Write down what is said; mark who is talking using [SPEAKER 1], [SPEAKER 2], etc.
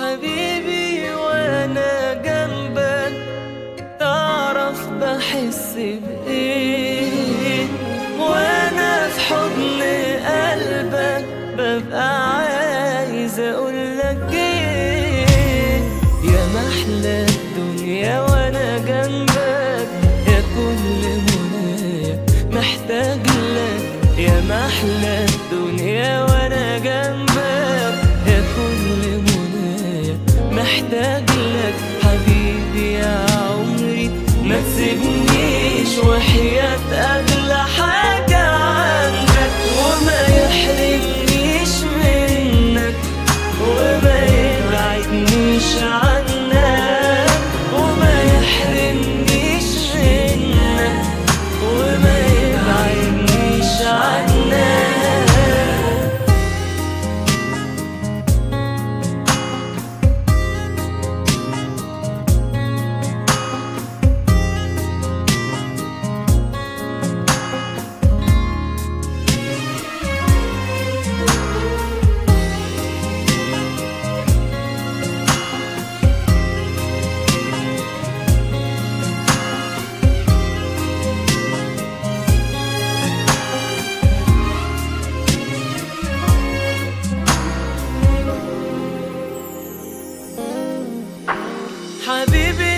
[SPEAKER 1] حبيبي وانا جنبك تعرف بحس بايه وانا في حضن قلبك ببقى عايز اقولك ايه يا محلى الدنيا وانا جنبك يا كل منايا محتاج لك يا محلى الدنيا وانا جنبك يا كل منايا محتاج لك حبيبي يا عمري ما تسيبنيش وحياة أغلى حاجة عندك وما يحرمنيش منك وما يبعدنيش عنك وما يحرمنيش منك وما يبعدنيش عنك حبيبي